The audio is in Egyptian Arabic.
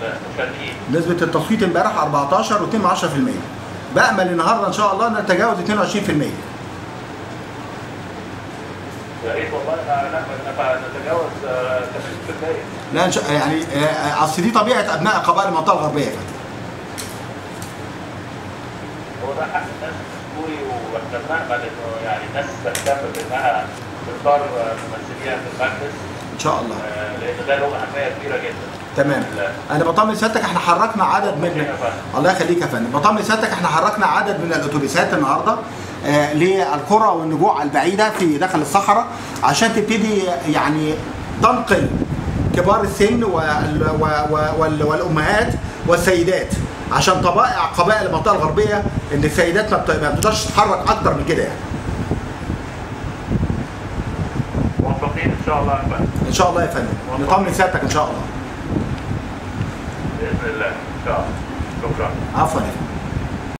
المشاركين نسبه التصويت امبارح 14 و2 بامل النهارده ان شاء الله نتجاوز 22% يا ريت والله لا لا نتجاوز آه، 80% لا إن شاء يعني آه، اصل دي طبيعه ابناء قبائل المنطقه الغربيه يا فندم هو ده حق الناس الدستوري واحنا بنأمل انه يعني الناس تهتم بانها تختار آه، ممثليها في المجلس ان شاء الله آه، لان ده له اهميه كبيره جدا تمام انا بطمن سيادتك احنا حركنا عدد من يا فندم. الله يخليك يا فندم بطمن سيادتك احنا حركنا عدد من الاتوبيسات النهارده آه للقرى والنجوع البعيده في داخل الصحراء عشان تبتدي يعني تنقل كبار السن وال وال وال والامهات والسيدات عشان طبائع قبائل المنطقه الغربيه ان السيدات ما بت- ما بتقدرش تتحرك اكتر من كده يعني موفقين ان شاء الله يا فندم ان شاء الله يا فندم نطمن سيادتك ان شاء الله باذن الله ان شاء الله شكرا عفوا يا فندم